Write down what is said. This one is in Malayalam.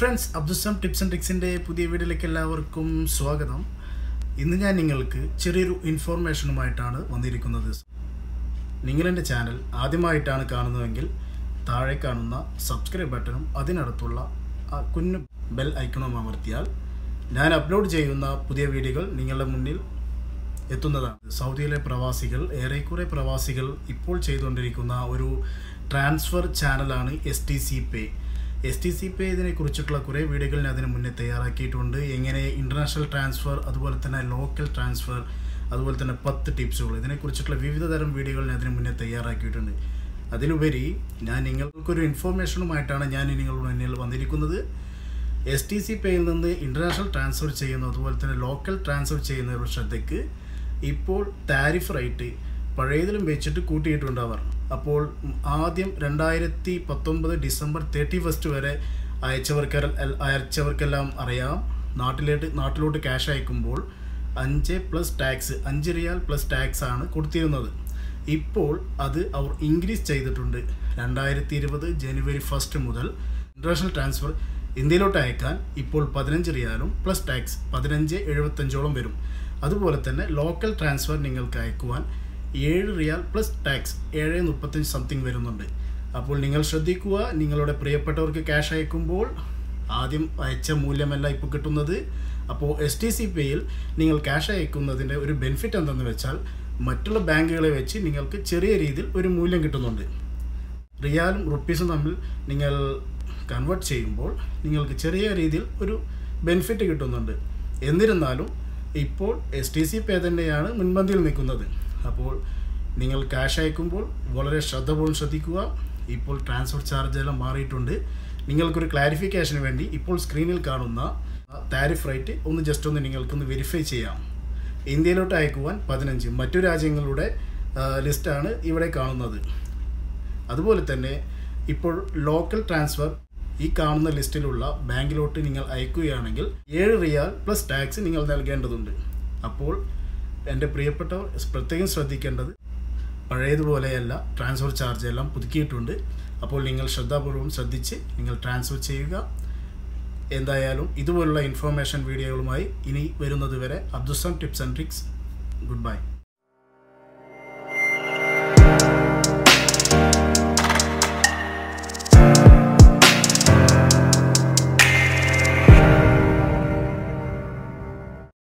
ഫ്രണ്ട്സ് അബ്ദുസം ടിപ്സ് ആൻഡ് ട്രിക്സിൻ്റെ പുതിയ വീഡിയോയിലേക്ക് എല്ലാവർക്കും സ്വാഗതം ഇന്ന് ഞാൻ നിങ്ങൾക്ക് ചെറിയൊരു ഇൻഫോർമേഷനുമായിട്ടാണ് വന്നിരിക്കുന്നത് നിങ്ങളെൻ്റെ ചാനൽ ആദ്യമായിട്ടാണ് കാണുന്നതെങ്കിൽ താഴെ കാണുന്ന സബ്സ്ക്രൈബ് ബട്ടണും അതിനടുത്തുള്ള ആ കുഞ്ഞു ബെൽ ഐക്കണും അമർത്തിയാൽ ഞാൻ അപ്ലോഡ് ചെയ്യുന്ന പുതിയ വീഡിയോകൾ നിങ്ങളുടെ മുന്നിൽ എത്തുന്നതാണ് സൗദിയിലെ പ്രവാസികൾ ഏറെക്കുറെ പ്രവാസികൾ ഇപ്പോൾ ചെയ്തുകൊണ്ടിരിക്കുന്ന ഒരു ട്രാൻസ്ഫർ ചാനലാണ് S T C pay S T C pay ഇതിനെക്കുറിച്ചിട്ടുള്ള കുറേ വീഡിയോകൾ ഞാൻ അതിന് മുന്നേ തയ്യാറാക്കിയിട്ടുണ്ട് എങ്ങനെ ഇൻ്റർനാഷണൽ ട്രാൻസ്ഫർ അതുപോലെ തന്നെ ലോക്കൽ ട്രാൻസ്ഫർ അതുപോലെ തന്നെ പത്ത് ടിപ്സുകൾ ഇതിനെക്കുറിച്ചിട്ടുള്ള വിവിധ തരം വീഡിയോകൾ ഞാൻ അതിന് മുന്നേ തയ്യാറാക്കിയിട്ടുണ്ട് അതിലുപരി ഞാൻ നിങ്ങൾക്കൊരു ഇൻഫോർമേഷനുമായിട്ടാണ് ഞാൻ നിങ്ങളുടെ മുന്നിൽ വന്നിരിക്കുന്നത് എസ് ടി സി പേയിൽ നിന്ന് ഇൻ്റർനാഷണൽ ട്രാൻസ്ഫർ ചെയ്യുന്ന അതുപോലെ തന്നെ ലോക്കൽ ട്രാൻസ്ഫർ ചെയ്യുന്നവരുടെ ശ്രദ്ധയ്ക്ക് ഇപ്പോൾ താരിഫ് റേറ്റ് പഴയതിലും വെച്ചിട്ട് കൂട്ടിയിട്ടുണ്ട് അവർ അപ്പോൾ ആദ്യം രണ്ടായിരത്തി പത്തൊമ്പത് ഡിസംബർ തേർട്ടി ഫസ്റ്റ് വരെ അയച്ചവർക്ക് അയച്ചവർക്കെല്ലാം അറിയാം നാട്ടിലോട്ട് നാട്ടിലോട്ട് ക്യാഷ് അയക്കുമ്പോൾ അഞ്ച് പ്ലസ് ടാക്സ് അഞ്ച് റിയാൽ പ്ലസ് ടാക്സ് ആണ് കൊടുത്തിരുന്നത് ഇപ്പോൾ അത് അവർ ഇൻക്രീസ് ചെയ്തിട്ടുണ്ട് രണ്ടായിരത്തി ഇരുപത് ജനുവരി ഫസ്റ്റ് മുതൽ ഇൻ്റർനാഷണൽ ട്രാൻസ്ഫർ ഇന്ത്യയിലോട്ട് അയക്കാൻ ഇപ്പോൾ പതിനഞ്ച് റിയാലും പ്ലസ് ടാക്സ് പതിനഞ്ച് എഴുപത്തഞ്ചോളം വരും അതുപോലെ തന്നെ ലോക്കൽ ട്രാൻസ്ഫർ നിങ്ങൾക്ക് അയക്കുവാൻ ഏഴ് റിയാൽ പ്ലസ് ടാക്സ് ഏഴ് മുപ്പത്തഞ്ച് സംതിങ് വരുന്നുണ്ട് അപ്പോൾ നിങ്ങൾ ശ്രദ്ധിക്കുക നിങ്ങളുടെ പ്രിയപ്പെട്ടവർക്ക് ക്യാഷ് അയക്കുമ്പോൾ ആദ്യം അയച്ച മൂല്യമല്ല ഇപ്പോൾ കിട്ടുന്നത് അപ്പോൾ എസ് ടി സി പേയിൽ നിങ്ങൾ ക്യാഷ് അയക്കുന്നതിൻ്റെ ഒരു ബെനിഫിറ്റ് എന്തെന്ന് വെച്ചാൽ മറ്റുള്ള ബാങ്കുകളെ വെച്ച് നിങ്ങൾക്ക് ചെറിയ രീതിയിൽ ഒരു മൂല്യം കിട്ടുന്നുണ്ട് റിയാലും റുപ്പീസും തമ്മിൽ നിങ്ങൾ കൺവേർട്ട് ചെയ്യുമ്പോൾ നിങ്ങൾക്ക് ചെറിയ രീതിയിൽ ഒരു ബെനിഫിറ്റ് കിട്ടുന്നുണ്ട് എന്നിരുന്നാലും ഇപ്പോൾ എസ് ടി സി പേ തന്നെയാണ് മുൻപന്തിയിൽ നിൽക്കുന്നത് അപ്പോൾ നിങ്ങൾ ക്യാഷ് അയക്കുമ്പോൾ വളരെ ശ്രദ്ധപൂർവ്വം ശ്രദ്ധിക്കുക ഇപ്പോൾ ട്രാൻസ്ഫർ ചാർജ് എല്ലാം മാറിയിട്ടുണ്ട് നിങ്ങൾക്കൊരു ക്ലാരിഫിക്കേഷന് വേണ്ടി ഇപ്പോൾ സ്ക്രീനിൽ കാണുന്ന താരിഫ് റേറ്റ് ഒന്ന് ജസ്റ്റ് ഒന്ന് നിങ്ങൾക്കൊന്ന് വെരിഫൈ ചെയ്യാം ഇന്ത്യയിലോട്ട് അയക്കുവാൻ പതിനഞ്ച് മറ്റു രാജ്യങ്ങളുടെ ലിസ്റ്റാണ് ഇവിടെ കാണുന്നത് അതുപോലെ തന്നെ ഇപ്പോൾ ലോക്കൽ ട്രാൻസ്ഫർ ഈ കാണുന്ന ലിസ്റ്റിലുള്ള ബാങ്കിലോട്ട് നിങ്ങൾ അയക്കുകയാണെങ്കിൽ ഏഴ് റിയാൽ പ്ലസ് ടാക്സ് നിങ്ങൾ നൽകേണ്ടതുണ്ട് അപ്പോൾ എൻ്റെ പ്രിയപ്പെട്ടവർ പ്രത്യേകം ശ്രദ്ധിക്കേണ്ടത് പഴയതുപോലെയല്ല ട്രാൻസ്ഫർ ചാർജ് എല്ലാം പുതുക്കിയിട്ടുണ്ട് അപ്പോൾ നിങ്ങൾ ശ്രദ്ധാപൂർവം ശ്രദ്ധിച്ച് നിങ്ങൾ ട്രാൻസ്ഫർ ചെയ്യുക എന്തായാലും ഇതുപോലുള്ള ഇൻഫോർമേഷൻ വീഡിയോകളുമായി ഇനി വരുന്നത് വരെ Abdusam tips and tricks good by